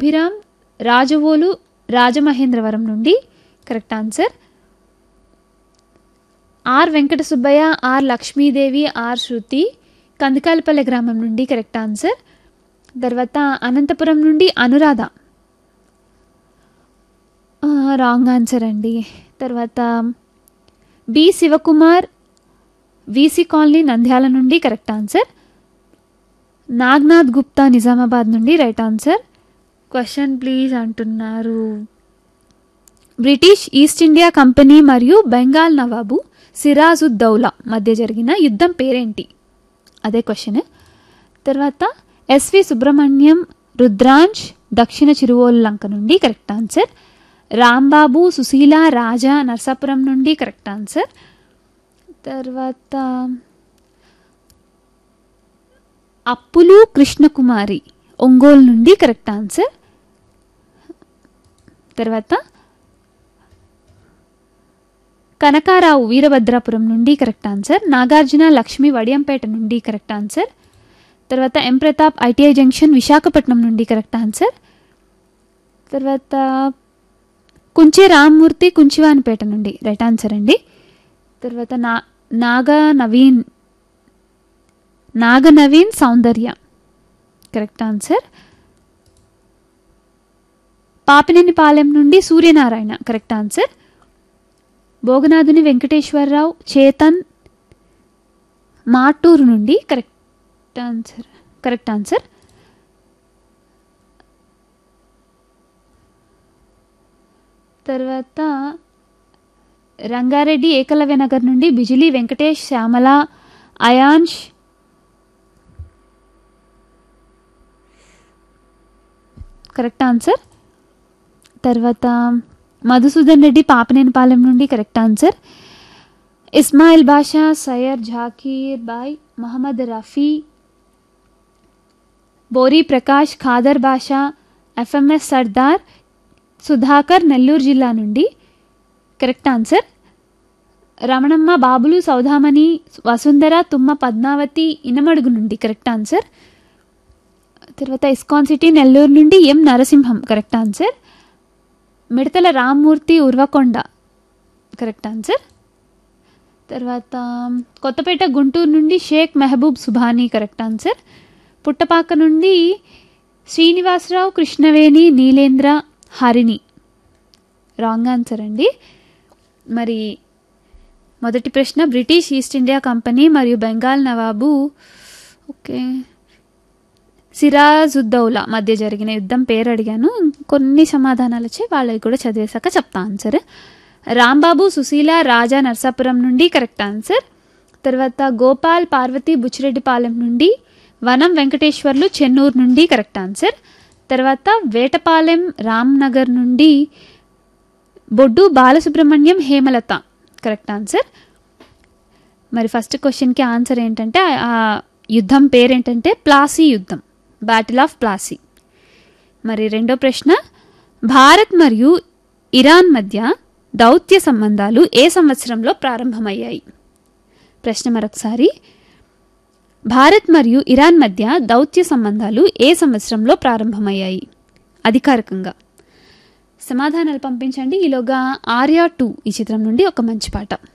అభిరామ్ రాజవోలు రాజమహేంద్రవరం నుండి correct answer R Venkata Subbaiah R Lakshmidevi R Shruti Kandikalapalle గ్రామం నుండి కరెక్ట్ ఆన్సర్ తర్వాత అనంతపురం నుండి అనురాధ రాంగ్ ఆన్సర్ అండి తర్వాత B Shivakumar VC colony Nandyal నుండి కరెక్ట్ ఆన్సర్ నాగ్నాథ్ గుప్తా నిజామాబాద్ నుండి రైట్ ఆన్సర్ క్వశ్చన్ ప్లీజ్ అంటున్నారు బ్రిటిష్ ఈస్ట్ ఇండియా కంపెనీ మరియు బెంగాల్ నవాబు సిరాజుద్దౌలా మధ్య జరిగిన యుద్ధం పేరేంటి అదే క్వశ్చన్ తర్వాత ఎస్వి సుబ్రహ్మణ్యం రుద్రాంశ్ దక్షిణ చిరువోల్లంక నుండి కరెక్ట్ ఆన్సర్ రాంబాబు సుశీల రాజా నర్సాపురం నుండి కరెక్ట్ ఆన్సర్ తర్వాత అప్పులు కృష్ణకుమారి ఒంగోలు నుండి కరెక్ట్ ఆన్సర్ తర్వాత కనకారావు వీరభద్రాపురం నుండి కరెక్ట్ ఆన్సర్ నాగార్జున లక్ష్మి వడియంపేట నుండి కరెక్ట్ ఆన్సర్ తర్వాత M Pratap ITI junction Visakhapatnam నుండి కరెక్ట్ ఆన్సర్ తర్వాత కుంచే రామ్మూర్తి కుంచివానిపేట నుండి రైట్ ఆన్సర్ అండి తర్వాత నా నాగా నవీన్ నాగ నవీన్ సౌందర్య కరెక్ట్ ఆన్సర్ పాపినేనిపాలెం నుండి సూర్యనారాయణ కరెక్ట్ ఆన్సర్ భోగనాథుని వెంకటేశ్వరరావు చేతన్ మాటూరు నుండి కరెక్ట్ ఆన్సర్ కరెక్ట్ ఆన్సర్ తర్వాత రంగారెడ్డి ఏకలవ్య నగర్ నుండి బిజిలీ వెంకటేష్ శ్యామల అయాన్ష్ కరెక్ట్ ఆన్సర్ తర్వాత మధుసూదన్ రెడ్డి పాపనేనిపాలెం నుండి correct answer Ismail Basha Sayyar Zakir Bhai Mohammed Rafi Bori Prakash Khader Basha FMS Sardar Sudhakar Nellore జిల్లా నుండి కరెక్ట్ ఆన్సర్ రమణమ్మ బాబులు సౌదామణి వసుంధర తుమ్మ పద్మావతి ఇనమడుగు నుండి కరెక్ట్ ఆన్సర్ తర్వాత ఇస్కాన్ సిటీ నెల్లూరు నుండి ఎం నరసింహం కరెక్ట్ ఆన్సర్ మిడతల రామ్మూర్తి ఉర్వకొండ కరెక్ట్ ఆన్సర్ తర్వాత కొత్తపేట గుంటూరు నుండి షేక్ మెహబూబ్ సుభానీ కరెక్ట్ ఆన్సర్ పుట్టపాక నుండి శ్రీనివాసరావు కృష్ణవేణి నీలేంద్ర హరిణి రాంగ్ ఆన్సర్ అండి మరి మొదటి ప్రశ్న బ్రిటిష్ ఈస్ట్ ఇండియా కంపెనీ మరియు బెంగాల్ నవాబు ఓకే సిరాజుద్దౌలా మధ్య జరిగిన యుద్ధం పేరు అడిగాను కొన్ని సమాధానాలు వచ్చి వాళ్ళవి కూడా చదివేశాక చెప్తా ఆన్సర్ రాంబాబు సుశీల రాజా నర్సాపురం నుండి కరెక్ట్ ఆన్సర్ తర్వాత గోపాల్ పార్వతి బుచ్చిరెడ్డిపాలెం నుండి వనం వెంకటేశ్వర్లు చెన్నూరు నుండి కరెక్ట్ ఆన్సర్ తర్వాత వేటపాలెం రామ్నగర్ నుండి బొడ్డు బాలసుబ్రహ్మణ్యం హేమలత కరెక్ట్ ఆన్సర్ మరి ఫస్ట్ క్వశ్చన్కి ఆన్సర్ ఏంటంటే ఆ యుద్ధం పేరేంటంటే ప్లాసీ యుద్ధం బ్యాటిల్ ఆఫ్ ప్లాసీ మరి రెండో ప్రశ్న భారత్ మరియు ఇరాన్ మధ్య దౌత్య సంబంధాలు ఏ సంవత్సరంలో ప్రారంభమయ్యాయి ప్రశ్న మరొకసారి భారత్ మరియు ఇరాన్ మధ్య దౌత్య సంబంధాలు ఏ సంవత్సరంలో ప్రారంభమయ్యాయి అధికారికంగా సమాధానాలు పంపించండి ఈలోగా ఆర్యా టూ ఈ చిత్రం నుండి ఒక మంచి పాట